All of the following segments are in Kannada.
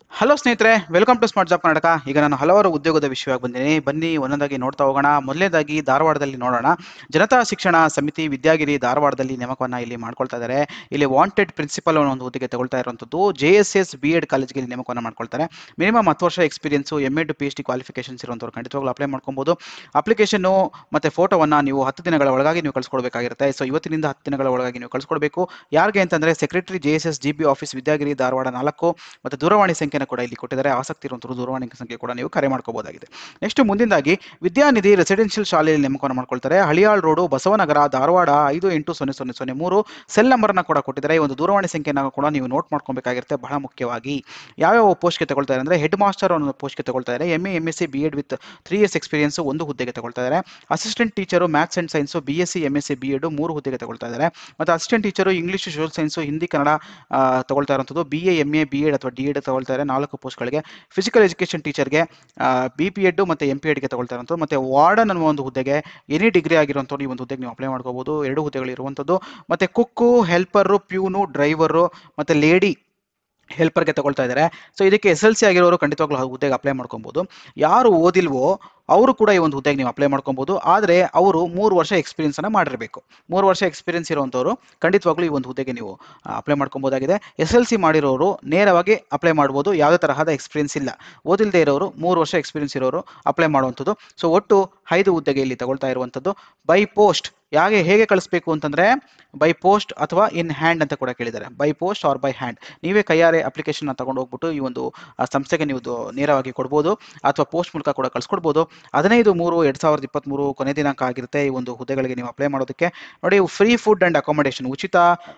ಹಲೋ ಸ್ನೇಹಿತರೆ welcome to smart job Karnataka ಈಗ ನಾನು ಹಲವಾರು ಉದ್ಯೋಗದ ವಿಷಯವಾಗಿ ಬಂದಿದ್ದೀನಿ ಬನ್ನಿ ಒಂದೊಂದಾಗಿ ನೋಡ್ತಾ ಹೋಗೋಣ ಮೊದಲನೇದಾಗಿ ಧಾರವಾಡದಲ್ಲಿ ನೋಡೋಣ ಜನತಾ ಶಿಕ್ಷಣ ಸಮಿತಿ ವಿದ್ಯಾಗಿರಿ ಧಾರವಾಡದಲ್ಲಿ ನೇಮಕವನ್ನ ಇಲ್ಲಿ ಮಾಡ್ಕೊಳ್ತಾ ಇದ್ದಾರೆ ಇಲ್ಲಿ ವಾಂಟೆಡ್ ಪ್ರಿನ್ಸಿಪಲ್ ಅನ್ನೋ ಒಂದು ಹುದ್ದೆಗೆ ತಗೊಳ್ತಾ ಇರುವಂಥದ್ದು J S S B Ed ಕಾಲೇಜ್ಗೆ ಇಲ್ಲಿ ನೇಮಕವನ್ನ ಮಾಡ್ಕೊಳ್ತಾರೆ ಮಿನಿಮಮ್ ಹತ್ತು ವರ್ಷ experience M Ed P H D qualifications ಇರುವಂಥವ್ರು ಖಂಡಿತವಾಗ್ಲೂ ಅಪ್ಲೈ ಮಾಡ್ಕೊಬೋದು ಅಪ್ಲಿಕೇಶನ್ನು ಮತ್ತು ಫೋಟೋವನ್ನು ನೀವು ಹತ್ತು ದಿನಗಳ ಒಳಗಾಗಿ ನೀವು ಕಳಿಸ್ಕೊಡ್ಬೇಕಾಗಿರುತ್ತೆ ಸೊ ಇವತ್ತಿನಿಂದ ಹತ್ತು ದಿನಗಳ ಒಳಗಾಗಿ ನೀವು ಕಳಿಸ್ಕೊಡ್ಬೇಕು ಯಾರಿಗೆ ಅಂತಂದರೆ secretary J S S G B office Vidyagiri Dharwad ನಾಲ್ಕು ಮತ್ತು ದೂರವಾಣಿ ಸಂಖ್ಯೆನ ಕೂಡ ಇಲ್ಲಿ ಕೊಟ್ಟಿದ್ದಾರೆ ಆಸಕ್ತಿ ಇರುವಂಥವ್ರು ದೂರವಾಣಿ ಸಂಖ್ಯೆ ಕೂಡ ನೀವು ಕರೆ ಮಾಡ್ಕೋಬಹುದಾಗಿದೆ ನೆಕ್ಸ್ಟ್ ಮುಂದಿನದಾಗಿ ವಿದ್ಯಾನಿಧಿ ರೆಸಿಡೆನ್ಷಿಯಲ್ ಶಾಲೆಯಲ್ಲಿ ನೇಮಕವನ್ನು ಮಾಡ್ಕೊಳ್ತಾರೆ ಹಳಿಯಾಳ್ ರೋಡು ಬಸವನಗರ ಧಾರವಾಡ ಐದು ಎಂಟು ಸೊನ್ನೆ ಸೊನ್ನೆ ಸೊನ್ನೆ ಮೂರು ಸೆಲ್ ನಂಬರ್ನ ಕೂಡ ಕೊಟ್ಟಿದ್ದಾರೆ ಈ ಒಂದು ದೂರವಾಣಿ ಸಂಖ್ಯೆನ ಕೂಡ ನೀವು ನೋಟ್ ಮಾಡ್ಕೊಬೇಕಾಗಿರುತ್ತೆ ಬಹಳ ಮುಖ್ಯವಾಗಿ ಯಾವ್ಯಾವ ಪೋಸ್ಟ್ಗೆ ತಗೊಳ್ತಾರೆ ಅಂದರೆ ಹೆಡ್ ಮಾಸ್ಟರ್ ಅನ್ನೋ ಪೋಸ್ಟ್ಗೆ ತಗೊಳ್ತಾ ಇದ್ದಾರೆ M A M S C B Ed with three years experience ಒಂದು ಹುದ್ದೆಗೆ ತಗೊಳ್ತಾ ಇದ್ದಾರೆ assistant teacher maths and science B S C M S C B Ed ಮೂರು ಹುದ್ದೆಗೆ ತಗೊಳ್ತಾ ಇದ್ದಾರೆ ಮತ್ತು assistant teacher English social science Hindi Kannada ಆ, ತಗೊಳ್ತಾ ಇರುವಂಥದ್ದು B A M A B Ed ಅಥವಾ ಡಿ ಎಡ್ ತಗೊಳ್ತಾ ಇದ್ದಾರೆ ನಾಲ್ಕು ಪೋಸ್ಟ್ಗಳಿಗೆ ಫಿಸಿಕಲ್ ಎಜುಕೇಷನ್ ಟೀಚರ್ಗೆ ಬಿ ಪಿ ಎಡ್ ಮತ್ತು ಎಂ ಪಿ ಎಡ್ಗೆ ತಗೊಳ್ತಾ ಇರುವಂಥದ್ದು ಮತ್ತು ವಾರ್ಡನ್ ಅನ್ನುವ ಒಂದು ಹುದ್ದೆಗೆ ಎನಿ ಡಿಗ್ರಿ ಆಗಿರುವಂಥವ್ರು ಈ ಒಂದು ಹುದ್ದೆಗೆ ನೀವು ಅಪ್ಲೈ ಮಾಡ್ಕೋಬೋದು ಎರಡು ಹುದ್ದೆಗಳು ಇರುವಂಥದ್ದು ಮತ್ತು ಕುಕ್ಕು ಹೆಲ್ಪರು ಪ್ಯೂನು ಡ್ರೈವರು ಮತ್ತು ಲೇಡಿ ಹೆಲ್ಪರ್ಗೆ ತಗೊಳ್ತಾ ಇದ್ದಾರೆ ಸೊ ಇದಕ್ಕೆ ಎಸ್ ಎಲ್ ಸಿ ಆಗಿರೋರು ಖಂಡಿತವಾಗ್ಲೂ ಆ ಹುದ್ದೆಗೆ ಅಪ್ಲೈ ಮಾಡ್ಕೊಬೋದು ಯಾರು ಓದಿಲ್ವೋ ಅವರು ಕೂಡ ಈ ಒಂದು ಹುದ್ದೆಗೆ ನೀವು ಅಪ್ಲೈ ಮಾಡ್ಕೊಬೋದು ಆದರೆ ಅವರು ಮೂರು ವರ್ಷ ಎಕ್ಸ್ಪೀರಿಯನ್ಸನ್ನು ಮಾಡಿರಬೇಕು ಮೂರು ವರ್ಷ ಎಕ್ಸ್ಪೀರಿಯನ್ಸ್ ಇರುವಂಥವ್ರು ಖಂಡಿತವಾಗ್ಲೂ ಈ ಒಂದು ಹುದ್ದೆಗೆ ನೀವು ಅಪ್ಲೈ ಮಾಡ್ಕೊಬೋದಾಗಿದೆ ಎಸ್ ಎಲ್ ಸಿ ಮಾಡಿರೋರು ನೇರವಾಗಿ ಅಪ್ಲೈ ಮಾಡ್ಬೋದು ಯಾವುದೇ ತರಹದ ಎಕ್ಸ್ಪೀರಿಯನ್ಸ್ ಇಲ್ಲ ಓದಿಲ್ಲದೆ ಇರೋರು ಮೂರು ವರ್ಷ ಎಕ್ಸ್ಪೀರಿಯನ್ಸ್ ಇರೋರು ಅಪ್ಲೈ ಮಾಡುವಂಥದ್ದು ಸೊ ಒಟ್ಟು ಐದು ಹುದ್ದೆಗೆ ಇಲ್ಲಿ ತಗೊಳ್ತಾ ಇರುವಂಥದ್ದು ಬೈ ಪೋಸ್ಟ್ ಯಾಗೆ ಹೇಗೆ ಕಳಿಸ್ಬೇಕು ಅಂತಂದರೆ ಬೈ ಪೋಸ್ಟ್ ಅಥವಾ ಇನ್ ಹ್ಯಾಂಡ್ ಅಂತ ಕೂಡ ಕೇಳಿದ್ದಾರೆ by post or by hand ನೀವೇ ಕೈಯಾರೆ ಅಪ್ಲಿಕೇಶನ್ನ ತಗೊಂಡು ಹೋಗ್ಬಿಟ್ಟು ಈ ಒಂದು ಆ, ಸಂಸ್ಥೆಗೆ ನೀವು ಇದು ನೇರವಾಗಿ ಕೊಡ್ಬೋದು ಅಥವಾ ಪೋಸ್ಟ್ ಮೂಲಕ ಕೂಡ ಕಳಿಸ್ಕೊಡ್ಬೋದು ಹದಿನೈದು ಮೂರು ಎರಡು ಸಾವಿರದ ಇಪ್ಪತ್ತ್ಮೂರು ಕೊನೆ ದಿನಾಂಕ ಆಗಿರುತ್ತೆ ಈ ಒಂದು ಹುದ್ದೆಗಳಿಗೆ ನೀವು ಅಪ್ಲೈ ಮಾಡೋದಕ್ಕೆ ನೋಡಿ ಫ್ರೀ ಫುಡ್ ಆ್ಯಂಡ್ ಅಕಾಮಿಡೇಷನ್ ಉಚಿತ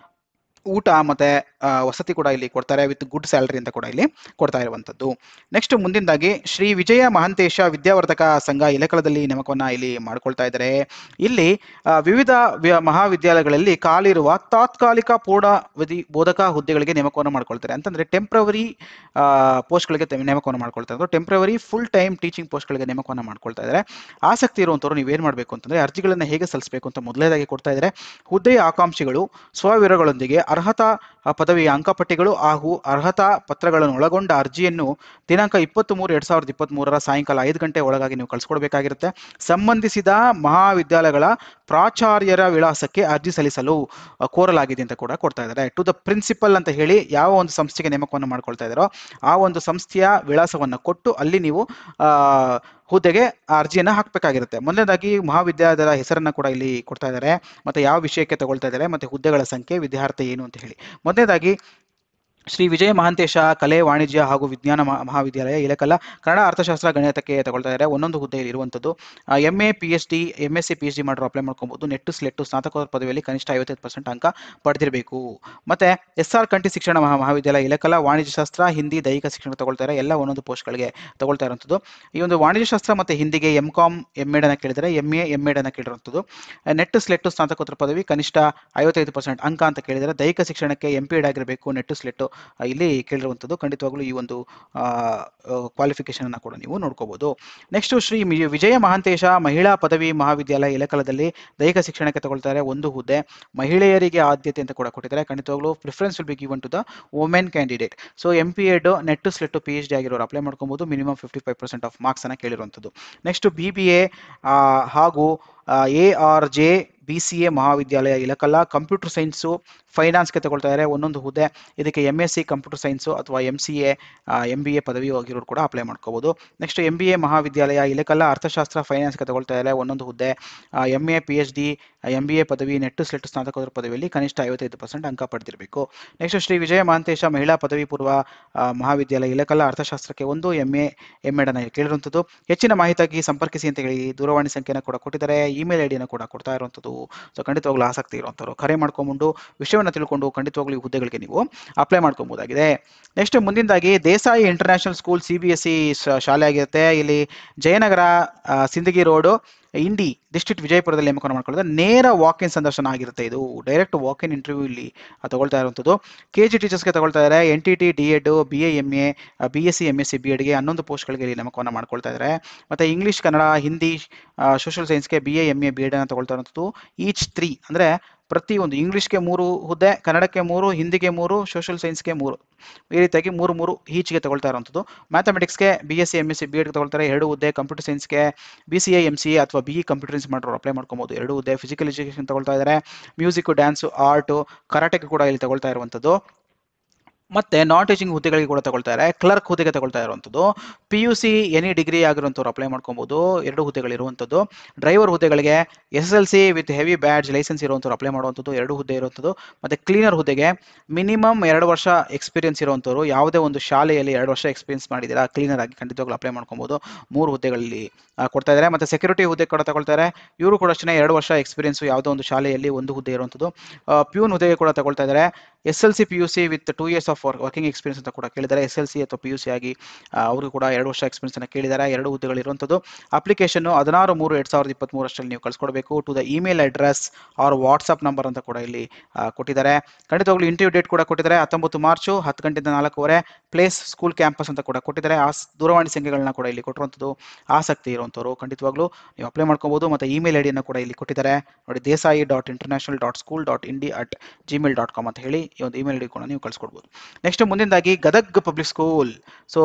ಊಟ ಮತ್ತು ವಸತಿ ಕೂಡ ಇಲ್ಲಿ ಕೊಡ್ತಾರೆ ವಿತ್ ಗುಡ್ ಸ್ಯಾಲ್ರಿ ಅಂತ ಕೂಡ ಇಲ್ಲಿ ಕೊಡ್ತಾ ಇರುವಂಥದ್ದು ನೆಕ್ಸ್ಟ್ ಮುಂದಿನದಾಗಿ ಶ್ರೀ ವಿಜಯ ಮಹಾಂತೇಶ ವಿದ್ಯಾವರ್ಧಕ ಸಂಘ ಇಲಕಲದಲ್ಲಿ ನೇಮಕವನ್ನು ಇಲ್ಲಿ ಮಾಡ್ಕೊಳ್ತಾ ಇದ್ದಾರೆ ಇಲ್ಲಿ ಆ, ವಿವಿಧ ವ್ಯ- ಮಹಾವಿದ್ಯಾಲಯಗಳಲ್ಲಿ ಖಾಲಿರುವ ತಾತ್ಕಾಲಿಕ ಪೂರ್ಣಾವಧಿ ಬೋಧಕ ಹುದ್ದೆಗಳಿಗೆ ನೇಮಕವನ್ನು ಮಾಡ್ಕೊಳ್ತಾರೆ ಅಂತಂದರೆ ಟೆಂಪ್ರವರಿ ಪೋಸ್ಟ್ಗಳಿಗೆ ನೇಮಕವನ್ನು ಮಾಡ್ಕೊಳ್ತಾ ಇದ್ದಾರೆ ಟೆಂಪ್ರವರಿ ಫುಲ್ ಟೈಮ್ ಟೀಚಿಂಗ್ ಪೋಸ್ಟ್ಗಳಿಗೆ ನೇಮಕವನ್ನು ಮಾಡ್ಕೊಳ್ತಾ ಇದ್ದಾರೆ ಆಸಕ್ತಿ ಇರುವಂಥವ್ರು ನೀವೇನು ಮಾಡಬೇಕು ಅಂತಂದರೆ ಅರ್ಜಿಗಳನ್ನು ಹೇಗೆ ಸಲ್ಲಿಸಬೇಕು ಅಂತ ಮೊದಲನೇದಾಗಿ ಕೊಡ್ತಾ ಇದ್ದಾರೆ ಹುದ್ದೆಯ ಆಕಾಂಕ್ಷಿಗಳು ಸ್ವವಿವರಗಳೊಂದಿಗೆ ಅರ್ಹತಾ ಆ, ಪದವಿಯ ಅಂಕಪಟ್ಟಿಗಳು ಹಾಗೂ ಅರ್ಹತಾ ಪತ್ರಗಳನ್ನು ಒಳಗೊಂಡ ಅರ್ಜಿಯನ್ನು ದಿನಾಂಕ ಇಪ್ಪತ್ತ್ ಮೂರು ಎರಡು ಸಾವಿರದ ಇಪ್ಪತ್ತ್ಮೂರರ ಸಾಯಂಕಾಲ ಐದು ಗಂಟೆ ಒಳಗಾಗಿ ನೀವು ಕಳಿಸ್ಕೊಡ್ಬೇಕಾಗಿರುತ್ತೆ ಸಂಬಂಧಿಸಿದ ಮಹಾವಿದ್ಯಾಲಯಗಳ ಪ್ರಾಚಾರ್ಯರ ವಿಳಾಸಕ್ಕೆ ಅರ್ಜಿ ಸಲ್ಲಿಸಲು ಆ, ಕೋರಲಾಗಿದೆ ಅಂತ ಕೂಡ ಕೊಡ್ತಾ ಇದ್ದಾರೆ ಟು ದ ಪ್ರಿನ್ಸಿಪಲ್ ಅಂತ ಹೇಳಿ ಯಾವ ಒಂದು ಸಂಸ್ಥೆಗೆ ನೇಮಕವನ್ನು ಮಾಡ್ಕೊಳ್ತಾ ಇದ್ದಾರೋ ಆ ಒಂದು ಸಂಸ್ಥೆಯ ವಿಳಾಸವನ್ನು ಕೊಟ್ಟು ಅಲ್ಲಿ ನೀವು ಆ, ಹುದ್ದೆಗೆ ಆ ಅರ್ಜಿಯನ್ನು ಹಾಕಬೇಕಾಗಿರುತ್ತೆ ಮೊದಲನೇದಾಗಿ ಮಹಾವಿದ್ಯಾಲಯದ ಹೆಸರನ್ನು ಕೂಡ ಇಲ್ಲಿ ಕೊಡ್ತಾ ಇದ್ದಾರೆ ಮತ್ತು ಯಾವ ವಿಷಯಕ್ಕೆ ತಗೊಳ್ತಾ ಇದ್ದಾರೆ ಮತ್ತು ಹುದ್ದೆಗಳ ಸಂಖ್ಯೆ ವಿದ್ಯಾರ್ಥಿ ಏನು ಅಂತ ಹೇಳಿ ಮೊದಲನೇದಾಗಿ ಶ್ರೀ ವಿಜಯ ಮಹಾಂತೇಶ ಕಲೆ ವಾಣಿಜ್ಯ ಹಾಗೂ ವಿಜ್ಞಾನ ಮಹಾ- ಮಹಾವಿದ್ಯಾಲಯ ಇಲಕಲ್ಲ ಕನ್ನಡ ಅರ್ಥಶಾಸ್ತ್ರ ಗಣಿತಕ್ಕೆ ತಗೊಳ್ತಾ ಇದ್ದಾರೆ ಒಂದೊಂದು ಹುದ್ದೆಯಲ್ಲಿ ಇರುವಂಥದ್ದು M A P H D M S C P H D ಮಾಡೋರು ಅಪ್ಲೈ ಮಾಡ್ಕೊಬೋದು ನೆಟ್ಟು ಸ್ಲೆಟ್ಟು ಸ್ನಾತಕೋತ್ತರ ಪದವಿಯಲ್ಲಿ ಕನಿಷ್ಠ ಐವತ್ತೈದು ಪರ್ಸೆಂಟ್ ಅಂಕ ಪಡೆದಿರಬೇಕು ಮತ್ತು ಎಸ್ ಆರ್ ಕಂಠಿ ಶಿಕ್ಷಣ ಮಹಾ ಮಹಾವಿದ್ಯಾಲಯ ಇಲಕಲ್ಲ ವಾಣಿಜ್ಯ ಶಾಸ್ತ್ರ ಹಿಂದಿ ದೈಹಿಕ ಶಿಕ್ಷಣ ತಗೊಳ್ತಾರೆ ಎಲ್ಲ ಒಂದೊಂದು ಪೋಸ್ಟ್ಗಳಿಗೆ ತಗೊಳ್ತಾ ಇರುವಂಥದ್ದು ಈ ಒಂದು ವಾಣಿಜ್ಯ ಶಾಸ್ತ್ರ ಮತ್ತು ಹಿಂದಿಗೆ ಎಮ್ ಕಾಮ್ ಎಮ್ ಎಡ್ ಅನ್ನು ಕೇಳಿದರೆ ಎಮ್ ಎ ಎಮ್ ಎಡ್ ಅನ್ನು ಕೇಳಿರುವಂಥದ್ದು ನೆಟ್ ಸ್ಲೆಟ್ಟು ಸ್ನಾತಕೋತ್ತರ ಪದವಿ ಕನಿಷ್ಠ ಐವತ್ತೈದು ಪರ್ಸೆಂಟ್ ಅಂಕ ಅಂತ ಕೇಳಿದರೆ ದೈಹಿಕ ಶಿಕ್ಷಣಕ್ಕೆ ಎಂ ಪಿ ಎಡ್ ಆಗಿರಬೇಕು ನೆಟ್ಟು ಸ್ಲೆಟ್ಟು ಆ, ಇಲ್ಲಿ ಕೇಳಿರುವಂಥದ್ದು ಖಂಡಿತವಾಗ್ಲೂ ಈ ಒಂದು ಕ್ವಾಲಿಫಿಕೇಷನನ್ನು ಕೂಡ ನೀವು ನೋಡ್ಕೋಬೋದು ನೆಕ್ಸ್ಟು ಶ್ರೀ ಮಿ- ವಿಜಯ ಮಹಾಂತೇಶ ಮಹಿಳಾ ಪದವಿ ಮಹಾವಿದ್ಯಾಲಯ ಇಲಕಲದಲ್ಲಿ ದೈಹಿಕ ಶಿಕ್ಷಣಕ್ಕೆ ತಗೊಳ್ತಾರೆ ಒಂದು ಹುದ್ದೆ ಮಹಿಳೆಯರಿಗೆ ಆದ್ಯತೆ ಅಂತ ಕೂಡ ಕೊಟ್ಟಿದ್ದಾರೆ ಖಂಡಿತವಾಗ್ಲೂ preference will be given to the women candidate so M P Ed NET SLET P H D ಆಗಿರೋರು ಅಪ್ಲೈ ಮಾಡ್ಕೊಬೋದು minimum fifty five percent of ಮಾರ್ಕ್ಸನ್ನು ಕೇಳಿರುವಂಥದ್ದು ನೆಕ್ಸ್ಟ್ ಬಿ ಬಿ ಎ ಹಾಗೂ A R J B C A ಮಹಾವಿದ್ಯಾಲಯ ಇಲಕಲ್ಲ ಕಂಪ್ಯೂಟರ್ ಸೈನ್ಸು ಫೈನಾನ್ಸ್ಗೆ ತಗೊಳ್ತಾ ಇದ್ದಾರೆ ಒಂದೊಂದು ಹುದ್ದೆ ಇದಕ್ಕೆ M S C computer science ಅಥವಾ M C A M B A ಪದವಿ ಹೋಗಿರೋರು ಕೂಡ ಅಪ್ಲೈ ಮಾಡ್ಕೋಬೋದು ನೆಕ್ಸ್ಟ್ ಎಮ್ ಬಿ ಎ ಮಹಾವಿದ್ಯಾಲಯ ಇಲಕಲ್ಲ ಅರ್ಥಶಾಸ್ತ್ರ ಫೈನಾನ್ಸ್ಗೆ ತಗೊಳ್ತಾ ಇದ್ದಾರೆ ಒಂದೊಂದು ಹುದ್ದೆ M A P H D M B A ಪದವಿ ನೆಟ್ಟು ಸ್ಲೆಟ್ಟು ಸ್ನಾತಕೋತ್ತರ ಪದವಿಯಲ್ಲಿ ಕನಿಷ್ಠ ಐವತ್ತೈದು ಪರ್ಸೆಂಟ್ ಅಂಕ ಪಡೆದಿರಬೇಕು ನೆಕ್ಸ್ಟ್ ಶ್ರೀ ವಿಜಯ ಮಹಾಂತೇಶ ಮಹಿಳಾ ಪದವಿ ಪೂರ್ವ ಆ, ಮಹಾವಿದ್ಯಾಲಯ ಇಲಕಲ್ಲ ಅರ್ಥಶಾಸ್ತ್ರಕ್ಕೆ ಒಂದು ಎಮ್ ಎ ಎಮ್ ಎಡ್ ಅನ್ನು ಕೇಳಿರುವಂಥದ್ದು ಹೆಚ್ಚಿನ ಮಾಹಿತಿಯಾಗಿ ಸಂಪರ್ಕಿಸಿ ಅಂತ ಹೇಳಿ ದೂರವಾಣಿ ಸಂಖ್ಯೆನ ಕೂಡ ಕೊಟ್ಟಿದ್ದಾರೆ ಇಮೇಲ್ ಐ ಡಿಯನ್ನು ಕೂಡ ಕೊಡ್ತಾ ಇರುವಂಥದ್ದು ಸೊ ಖಂಡಿತವಾಗ್ಲೂ ಆಸಕ್ತಿ ಇರುವಂಥವ್ರು ಕರೆ ಮಾಡ್ಕೊಂಬಂಡು ವಿಷಯವನ್ನು ತಿಳ್ಕೊಂಡು ಖಂಡಿತವಾಗ್ಲೂ ಈ ಹುದ್ದೆಗಳಿಗೆ ನೀವು ಅಪ್ಲೈ ಮಾಡ್ಕೊಬೋದಾಗಿದೆ ನೆಕ್ಸ್ಟ್ ಮುಂದಿನದಾಗಿ Desai international school C B S C ಶಾಲೆ ಆಗಿರುತ್ತೆ ಇಲ್ಲಿ ಜಯನಗರ ಆ, ಸಿಂದಗಿ ರೋಡು ಇಂಡಿ ಡಿಸ್ಟ್ರಿಕ್ಟ್ ವಿಜಯಪುರದಲ್ಲಿ ನೇಮಕವನ್ನು ಮಾಡ್ಕೊಳ್ಳೋದು ನೇರ ವಾಕ್ ಇನ್ ಸಂದರ್ಶನ ಆಗಿರುತ್ತೆ ಇದು ಡೈರೆಕ್ಟ್ ವಾಕ್ ಇನ್ ಇಂಟರ್ವ್ಯೂ ಇಲ್ಲಿ ಆ, ತಗೊಳ್ತಾ ಇರುವಂಥದ್ದು ಕೆ ಜಿ ಟೀಚರ್ಸ್ಗೆ ತಗೊಳ್ತಾ ಇದ್ದಾರೆ N T T D Ed B A M A B S C M S C B ಎಡ್ಗೆ ಹನ್ನೊಂದು ಪೋಸ್ಟ್ಗಳಿಗೆ ಇಲ್ಲಿ ನೇಮಕವನ್ನು ಮಾಡ್ಕೊಳ್ತಾ ಇದ್ದಾರೆ ಮತ್ತು ಇಂಗ್ಲೀಷ್ ಕನ್ನಡ ಹಿಂದಿ ಸೋಷಿಯಲ್ ಸೈನ್ಸ್ಗೆ B A M A B Ed ಅನ್ನು ತಗೊಳ್ತಾ ಇರುವಂಥದ್ದು ಈಚ್ ತ್ರೀ ಅಂದರೆ ಪ್ರತಿ ಒಂದು ಇಂಗ್ಲೀಷ್ಗೆ ಮೂರು ಹುದ್ದೆ ಕನ್ನಡಕ್ಕೆ ಮೂರು ಹಿಂದಿಗೆ ಮೂರು ಸೋಷಿಯಲ್ ಸೈನ್ಸ್ಗೆ ಮೂರು ಈ ರೀತಿಯಾಗಿ ಮೂರು ಮೂರು ಈಚೆಗೆ ತಗೊಳ್ತಾ ಇರುವಂಥದ್ದು ಮ್ಯಾಥಮೆಟಿಕ್ಸ್ಗೆ B S C M S C B ಎಡ್ಗೆ ತಗೊಳ್ತಾರೆ ಎರಡು ಹುದ್ದೆ ಕಂಪ್ಯೂಟರ್ ಸೈನ್ಸ್ಗೆ B C A M C A ಅಥವಾ ಬಿ ಇ ಕಂಪ್ಯೂಟರ್ ಸೈನ್ಸ್ ಮಾಡೋರು ಅಪ್ಲೈ ಮಾಡ್ಕೊಬೋದು ಎರಡು ಹುದ್ದೆ ಫಿಸಿಕಲ್ ಎಜುಕೇಷನ್ ತಗೊಳ್ತಾ ಇದ್ದಾರೆ ಮ್ಯೂಸಿಕ್ ಡ್ಯಾನ್ಸು ಆರ್ಟು ಕರಾಟೆಗೆ ಕೂಡ ಇಲ್ಲಿ ತಗೊಳ್ತಾ ಇರುವಂಥದ್ದು ಮತ್ತೆ ನಾನ್ ಟೀಚಿಂಗ್ ಹುದ್ದೆಗಳಿಗೆ ಕೂಡ ತಗೊಳ್ತಾರೆ ಕ್ಲರ್ಕ್ ಹುದ್ದೆಗೆ ತಗೊಳ್ತಾ ಇರುವಂಥದ್ದು P U C any degree ಆಗಿರುವಂಥವ್ರು ಅಪ್ಲೈ ಮಾಡ್ಕೊಬೋದು ಎರಡು ಹುದ್ದೆಗಳಿರುವಂಥದ್ದು ಡ್ರೈವರ್ ಹುದ್ದೆಗಳಿಗೆ S S L C with heavy badge license ಇರುವಂಥವ್ರು ಅಪ್ಲೈ ಮಾಡುವಂಥದ್ದು ಎರಡು ಹುದ್ದೆ ಇರುವಂಥದ್ದು ಮತ್ತೆ ಕ್ಲೀನರ್ ಹುದ್ದೆಗೆ ಮಿನಿಮಮ್ ಎರಡು ವರ್ಷ ಎಕ್ಸ್ಪೀರಿಯನ್ಸ್ ಇರುವಂಥವ್ರು ಯಾವುದೇ ಒಂದು ಶಾಲೆಯಲ್ಲಿ ಎರಡು ವರ್ಷ ಎಕ್ಸ್ಪೀರಿಯನ್ಸ್ ಮಾಡಿದ್ದೀರಾ ಕ್ಲೀನರ್ ಆಗಿ ಖಂಡಿತವಾಗ್ಲೂ ಅಪ್ಲೈ ಮಾಡ್ಕೊಬೋದು ಮೂರು ಹುದ್ದೆಗಳಲ್ಲಿ ಆ, ಕೊಡ್ತಾ ಇದ್ದಾರೆ ಮತ್ತೆ ಸೆಕ್ಯೂರಿಟಿ ಹುದ್ದೆ ಕೂಡ ತಗೊಳ್ತಾರೆ ಇವರು ಕೂಡ ಅಷ್ಟೇ ಎರಡು ವರ್ಷ ಎಕ್ಸ್ಪೀರಿಯನ್ಸ್ ಯಾವುದೋ ಒಂದು ಶಾಲೆಯಲ್ಲಿ ಒಂದು ಹುದ್ದೆ ಇರುವಂಥದ್ದು ಪ್ಯೂನ್ ಹುದ್ದೆಗೆ ಕೂಡ ತಗೊಳ್ತಾ ಇದ್ದಾರೆ S L C P U C with two years of working experience ಅಂತ ಕೂಡ ಕೇಳಿದ್ದಾರೆ ಎಸ್ ಎಲ್ ಸಿ ಅಥವಾ ಪಿ ಯು ಸಿ ಆಗಿ ಅವರು ಕೂಡ ಎರಡು ವರ್ಷ ಎಕ್ಸ್ಪೀರಿಯನ್ಸ್ ಅನ್ನು ಕೇಳಿದ್ದಾರೆ ಎರಡು ಹುದ್ದೆಗಳಿರುವಂಥದ್ದು ಅಪ್ಲಿಕೇಶನ್ ಹದಿನಾರು ಮೂರು ಎರಡು ಸಾವಿರದ ಇಪ್ಪತ್ತ್ಮೂರಷ್ಟರಲ್ಲಿ ನೀವು ಕಳಿಸ್ಕೊಡ್ಬೇಕು to the email address or WhatsApp number ಅಂತ ಕೂಡ ಇಲ್ಲಿ ಆ, ಕೊಟ್ಟಿದ್ದಾರೆ ಖಂಡಿತವಾಗ್ಲೂ ಇಂಟರ್ವ್ಯೂ ಡೇಟ್ ಕೂಡ ಕೊಟ್ಟಿದ್ದಾರೆ ಹತ್ತೊಂಬತ್ತು ಮಾರ್ಚು ಹತ್ತು ಗಂಟೆಯಿಂದ ನಾಲ್ಕೂವರೆ ಪ್ಲೇಸ್ ಸ್ಕೂಲ್ ಕ್ಯಾಂಪಸ್ ಅಂತ ಕೂಡ ಕೊಟ್ಟಿದ್ದಾರೆ ಆ ಸ್- ದೂರವಾಣಿ ಸಂಖ್ಯೆಗಳನ್ನ ಕೂಡ ಇಲ್ಲಿ ಕೊಟ್ಟಿರುವಂಥದ್ದು ಆಸಕ್ತಿ ಇರುವಂಥವ್ರು ಖಂಡಿತವಾಗ್ಲೂ ನೀವು ಅಪ್ಲೈ ಮಾಡ್ಕೋಬೋದು ಮತ್ತು ಇಮೇಲ್ ಐ ಡಿಯನ್ನು ಕೂಡ ಇಲ್ಲಿ ಕೊಟ್ಟಿದ್ದಾರೆ ನೋಡಿ Desai dot international dot school dot ಇಂಡಿ ಅಟ್ ಜಿಮೇಲ್ ಡಾಟ್ ಕಾಮ್ ಅಂತ ಹೇಳಿ ಈ ಒಂದು ಇಮೇಲ್ ಐ ಡಿ ಕೂಡ ನೀವು ಕಳಿಸ್ಕೊಡ್ಬೋದು ನೆಕ್ಸ್ಟ್ ಮುಂದಿನದಾಗಿ Gadag public school so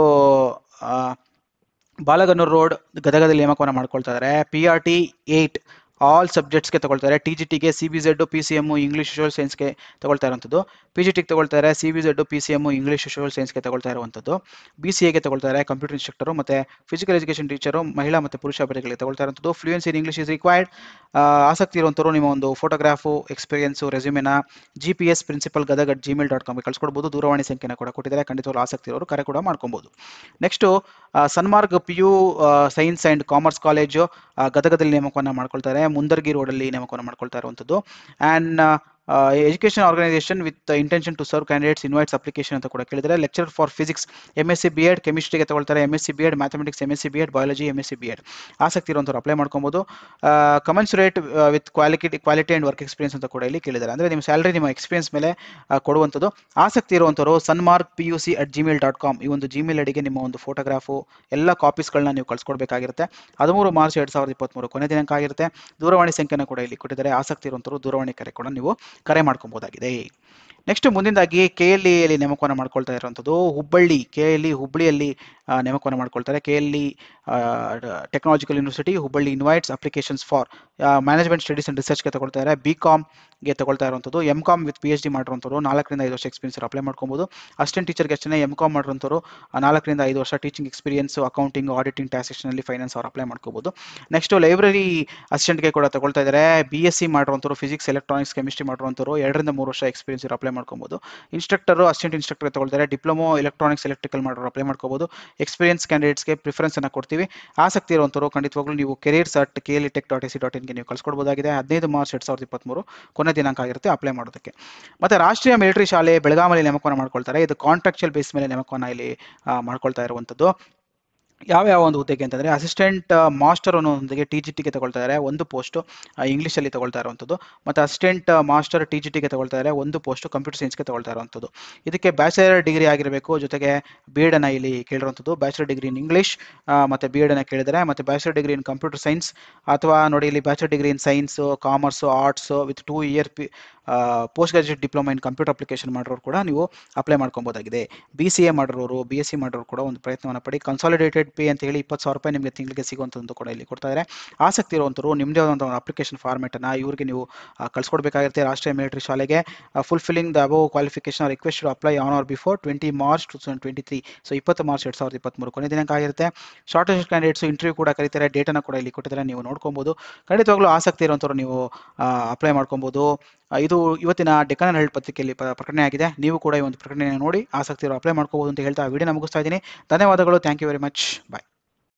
Balagannur road ಗದಗದಲ್ಲಿ ನೇಮಕವನ್ನು ಮಾಡ್ಕೊಳ್ತಾ ಇದ್ದಾರೆ P R T eight all ಸಬ್ಜೆಕ್ಟ್ಸ್ಗೆ ತಗೊಳ್ತಾರೆ ಟಿ ಜಿ ಟಿಗೆ C B Z P C M English social ಸೈನ್ಸ್ಗೆ ತಗೊಳ್ತಾ ಇರುವಂಥದ್ದು ಪಿ ಜಿ ಟಿಗೆ ತಗೊಳ್ತಾರೆ C B Z P C M English social ಸೈನ್ಸ್ಗೆ ತಗೊಳ್ತಾ ಇರುವಂಥದ್ದು ಬಿ ಸಿ ಎಗೆ ತಗೊಳ್ತಾರೆ ಕಂಪ್ಯೂಟರ್ ಇನ್ಸ್ಟ್ರಕ್ಟರು ಮತ್ತು ಫಿಸಿಕಲ್ ಎಜುಕೇಷನ್ ಟೀಚರು ಮಹಿಳಾ ಮತ್ತು ಪುರುಷ ಅಭ್ಯರ್ಥಿಗಳಿಗೆ ತಗೊಳ್ತಾ ಇರುವಂಥದ್ದು fluency in English is required ಆಸಕ್ತಿ ಇರುವಂಥವ್ರು ನಿಮ್ಮ ಒಂದು ಫೋಟೋಗ್ರಾಫು ಎಕ್ಸ್ಪೀರಿಯನ್ಸು ರೆಸ್ಯೂಮೆನ G P S principal Gadag at Gmail dot ಕಾಮ್ಗೆ ಕಳ್ಸ್ಕೊಡ್ಬೋದು ದೂರವಾಣಿ ಸಂಖ್ಯೆನ ಕೂಡ ಕೊಟ್ಟಿದ್ದಾರೆ ಖಂಡಿತವಾಗ್ಲೂ ಆಸಕ್ತಿ ಇರೋರು ಕರೆ ಕೂಡ ಮಾಡ್ಕೊಬೋದು next Sanmarg P U science and commerce college ಗದಗದಲ್ಲಿ ನೇಮಕವನ್ನು ಮಾಡ್ಕೊಳ್ತಾರೆ ಮುಂದರ್ಗಿ ರೋಡಲ್ಲಿ ನೇಮಕವನ್ನು ಮಾಡ್ಕೊಳ್ತಾ ಇರುವಂಥದ್ದು and education organisation with intention to serve candidates invites application ಅಂತ ಕೂಡ ಕೇಳಿದರೆ lecture for physics M S C B Ed ಕೆಮಿಸ್ಟ್ರಿಗೆ ತಗೊಳ್ತಾರೆ M S C B Ed mathematics M S C B Ed biology M S C B Ed ಆಸಕ್ತಿ ಇರುವಂಥವ್ರು ಅಪ್ಲೈ ಮಾಡ್ಕೊಬೋದು commensurate with quality quality and work experience ಅಂತ ಕೂಡ ಇಲ್ಲಿ ಕೇಳಿದ್ದಾರೆ ಅಂದರೆ ನಿಮ್ಮ ಸ್ಯಾಲರಿ ನಿಮ್ಮ ಎಕ್ಸ್ಪೀರಿಯನ್ಸ್ ಮೇಲೆ ಆ, ಕೊಡುವಂಥದ್ದು ಆಸಕ್ತಿ ಇರುವಂಥವ್ರು Sanmarg P U C at Gmail dot com ಈ ಒಂದು ಜಿಮೇಲ್ ಅಡಿಗೆ ನಿಮ್ಮ ಒಂದು ಫೋಟೋಗ್ರಾಫು ಎಲ್ಲ ಕಾಪೀಸ್ಗಳನ್ನ ನೀವು ಕಳ್ಸ್ಕೊಡ್ಬೇಕಾಗಿರುತ್ತೆ ಹದಿಮೂರು ಮಾರ್ಚ್ ಎರಡು ಸಾವಿರದ ಇಪ್ಪತ್ತ್ಮೂರು ಕೊನೆ ದಿನಾಂಕ ಆಗಿರುತ್ತೆ ದೂರವಾಣಿ ಸಂಖ್ಯೆನ ಕೂಡ ಇಲ್ಲಿ ಕೊಟ್ಟಿದ್ದಾರೆ ಆಸಕ್ತಿ ಇರುವಂಥವ್ರು ದೂರವಾಣಿ ಕರೆ ಕೂಡ ನೀವು ಕರೆ ಮಾಡ್ಕೊಬೋದಾಗಿದೆ ನೆಕ್ಸ್ಟ್ ಮುಂದಿನದಾಗಿ ಕೆ ಎಲ್ ಇಯಲ್ಲಿ ನೇಮಕವನ್ನು ಮಾಡ್ಕೊಳ್ತಾ ಇರುವಂಥದ್ದು ಹುಬ್ಬಳ್ಳಿ ಕೆ ಎಲ್ ಇ ಹುಬ್ಬಳ್ಳಿಯಲ್ಲಿ ಆ, ನೇಮಕವನ್ನು ಮಾಡ್ಕೊಳ್ತಾರೆ K L E technological university Hubballi invites applications for management studies and ರಿಸರ್ಚ್ಗೆ ತಗೊಳ್ತಾರೆ ಬಿ ಕಾಮ್ಗೆ ತಗೊಳ್ತಾ ಇರುವಂಥದ್ದು M Com with P H D ಮಾಡಿರುವಂಥವ್ರು ನಾಲ್ಕರಿಂದ ಐದು ವರ್ಷ ಎಕ್ಸ್ಪೀರಿಯನ್ಸ್ ಅಪ್ಲೈ ಮಾಡ್ಕೊಬೋದು ಅಸಿಸ್ಟೆಂಟ್ ಟೀಚರ್ಗೆ ಅಷ್ಟೇ ಎಮ್ ಕಾಮ್ ಮಾಡಿರುವಂಥವ್ರು ಆ, ನಾಲ್ಕರಿಂದ ಐದು ವರ್ಷ ಟೀಚಿಂಗ್ ಎಕ್ಸ್ಪೀರಿಯನ್ಸ್ ಅಕೌಂಟಿಂಗ್ ಆಡಿಟಿಂಗ್ ಟ್ಯಾಕ್ಸೇಷನಲ್ಲಿ ಫೈನಾನ್ಸ್ ಅವ್ರು ಅಪ್ಲೈ ಮಾಡ್ಕೋಬೋದು ನೆಕ್ಸ್ಟ್ ಲೈಬ್ರರಿ ಅಸಿಸ್ಟೆಂಟ್ಗೆ ಕೂಡ ತಗೊಳ್ತಾ ಇದ್ದಾರೆ ಬಿ ಎಸ್ ಸಿ ಮಾಡಿರುವಂಥವ್ರು ಫಿಸಿಕ್ಸ್ ಎಲೆಕ್ಟ್ರಾನಿಕ್ಸ್ ಕೆಮಿಸ್ಟ್ರಿ ಮಾಡಿರುವಂಥವ್ರು ಎರಡರಿಂದ ಮೂರು ವರ್ಷ ಎಕ್ಸ್ಪೀರಿಯನ್ಸ್ ಇರೋ ಅಪ್ಲೈ ಮಾಡ್ಕೊಬೋದು ಇನ್ಸ್ಟ್ರಕ್ಟರು ಅಸಿಸ್ಟೆಂಟ್ ಇನ್ಸ್ಟ್ರಕ್ಟರ್ ತಗೊಳ್ತಾರೆ ಡಿಪ್ಲೊಮೋ ಎಲೆಕ್ಟ್ರಾನಿಕ್ಸ್ ಎಲೆಕ್ಟ್ರಿಕಲ್ ಮಾಡೋರು ಅಪ್ಲೈ ಮಾಡ್ಕೋಬೋದು ಎಕ್ಸ್ಪೀರಿಯನ್ಸ್ ಕ್ಯಾಂಡಿಡೇಟ್ಸ್ಗೆ ಪ್ರಿಫರೆನ್ಸ್ ಅನ್ನು ಕೊಡ್ತೀವಿ ಆಸಕ್ತಿ ಇರುವಂಥವ್ರು ಖಂಡಿತವಾಗ್ಲೂ ನೀವು careers at K L tech dot A C dot ಇನ್ಗೆ ನೀವು ಕಳ್ಸ್ಕೊಡ್ಬೋದಾಗಿದೆ ಹದಿನೈದು ಮಾರ್ಚ್ ಎರಡು ಸಾವಿರದ ಇಪ್ಪತ್ತ್ಮೂರು ಕೊನೆ ದಿನಾಂಕ ಆಗಿರುತ್ತೆ ಅಪ್ಲೈ ಮಾಡೋದಕ್ಕೆ ಮತ್ತು ರಾಷ್ಟ್ರೀಯ ಮಿಲಿಟರಿ ಶಾಲೆ ಬೆಳಗಾಮಲ್ಲಿ ನೇಮಕವನ್ನು ಮಾಡ್ಕೊಳ್ತಾರೆ ಇದು ಕಾಂಟ್ರಾಕ್ಚುಯಲ್ ಬೇಸ್ ಮೇಲೆ ನೇಮಕವನ್ನು ಇಲ್ಲಿ ಆ, ಮಾಡ್ಕೊಳ್ತಾ ಇರುವಂಥದ್ದು ಯಾವ ಯಾವ ಒಂದು ಹುದ್ದೆಗೆ ಅಂತಂದರೆ ಅಸಿಸ್ಟೆಂಟ್ ಮಾಸ್ಟರ್ ಅನ್ನೋ ಒಂದಿಗೆ ಟಿ ಜಿ ಟಿಗೆ ತಗೊಳ್ತಾ ಇದ್ದಾರೆ ಒಂದು ಪೋಸ್ಟು ಇಂಗ್ಲೀಷಲ್ಲಿ ತಗೊಳ್ತಾ ಇರುವಂಥದ್ದು ಮತ್ತು ಅಸಿಸ್ಟೆಂಟ್ ಮಾಸ್ಟರ್ ಟಿ ಜಿ ಟಿಗೆ ತಗೊಳ್ತಾ ಇದ್ದಾರೆ ಒಂದು ಪೋಸ್ಟು ಕಂಪ್ಯೂಟರ್ ಸೈನ್ಸ್ಗೆ ತಗೊಳ್ತಾ ಇರುವಂಥದ್ದು ಇದಕ್ಕೆ ಬ್ಯಾಚಲರ್ ಡಿಗ್ರಿ ಆಗಿರಬೇಕು ಜೊತೆಗೆ ಬಿ ಎಡನ್ನು ಇಲ್ಲಿ ಕೇಳಿರುವಂಥದ್ದು ಬ್ಯಾಚಲರ್ ಡಿಗ್ರಿ ಇನ್ ಇಂಗ್ಲೀಷ್ ಮತ್ತು ಬಿ ಎಡನ್ನು ಕೇಳಿದ್ದಾರೆ ಮತ್ತು bachelor degree in computer science ಅಥವಾ ನೋಡಿ ಇಲ್ಲಿ bachelor degree in science commerce arts with two year P post graduate diploma in computer application ಮಾಡೋರು ಕೂಡ ನೀವು ಅಪ್ಲೈ ಮಾಡ್ಕೊಬೋದಾಗಿದೆ ಬಿ ಸಿ ಎ ಮಾಡಿರೋರು ಬಿ ಎಸ್ ಸಿ ಮಾಡೋರು ಕೂಡ ಒಂದು ಪ್ರಯತ್ನವನ್ನು ಪಡಿ ಕನ್ಸಾಲಿಡೇಟೆಡ್ ಪೇ ಅಂತ ಹೇಳಿ ಇಪ್ಪತ್ತು ಸಾವಿರ ರೂಪಾಯಿ ನಿಮಗೆ ತಿಂಗಳಿಗೆ ಸಿಗುವಂಥದ್ದು ಕೂಡ ಇಲ್ಲಿ ಕೊಡ್ತಾ ಇದ್ದಾರೆ ಆಸಕ್ತಿ ಇರುವಂಥವ್ರು ನಿಮ್ಮದೇ ಆದಂಥ ಒಂದು ಅಪ್ಲಿಕೇಶನ್ ಫಾರ್ಮೆಟನ್ನು ಇವ್ರಿಗೆ ನೀವು ಆ, ಕಳಿಸ್ಕೊಡ್ಬೇಕಾಗಿರುತ್ತೆ ರಾಷ್ಟ್ರೀಯ ಮಿಲಿಟರಿ ಶಾಲೆಗೆ fulfilling the above qualification request to apply on or before twenty March two thousand twenty three so ಇಪ್ಪತ್ತು ಮಾರ್ಚ್ ಎರಡು ಸಾವಿರದ ಇಪ್ಪತ್ತ್ಮೂರು ಕೊನೆ ದಿನಾಂಕ ಆಗಿರುತ್ತೆ ಶಾರ್ಟೇಜ್ ಕ್ಯಾಂಡಿಡೇಟ್ಸ್ ಇಂಟರ್ವ್ಯೂ ಕೂಡ ಕರೀತಾರೆ ಡೇಟನ್ನು ಕೂಡ ಇಲ್ಲಿ ಕೊಟ್ಟಿದ್ದಾರೆ ನೀವು ನೋಡ್ಕೊಬೋದು ಖಂಡಿತವಾಗ್ಲೂ ಆಸಕ್ತಿ ಇರುವಂಥವ್ರು ನೀವು ಅಪ್ಲೈ ಮಾಡ್ಕೊಬೋದು ಆ, ಇದು ಇವತ್ತಿನ ಡೆಕ್ಕನ್ ಹೆಲ್ಡ್ ಪತ್ರಿಕೆಯಲ್ಲಿ ಪ- ಪ್ರಕಟಣೆ ಆಗಿದೆ ನೀವು ಕೂಡ ಈ ಒಂದು ಪ್ರಕಟಣೆ ನೋಡಿ ಆಸಕ್ತಿ ಇರೋ ಅಪ್ಲೈ ಮಾಡ್ಕೋಬೋದು ಅಂತ ಹೇಳ್ತಾ ವಿಡಿಯೋನ ಮುಗಿಸ್ತಾ ಇದ್ದೀನಿ ಧನ್ಯವಾದಗಳು thank you very much bye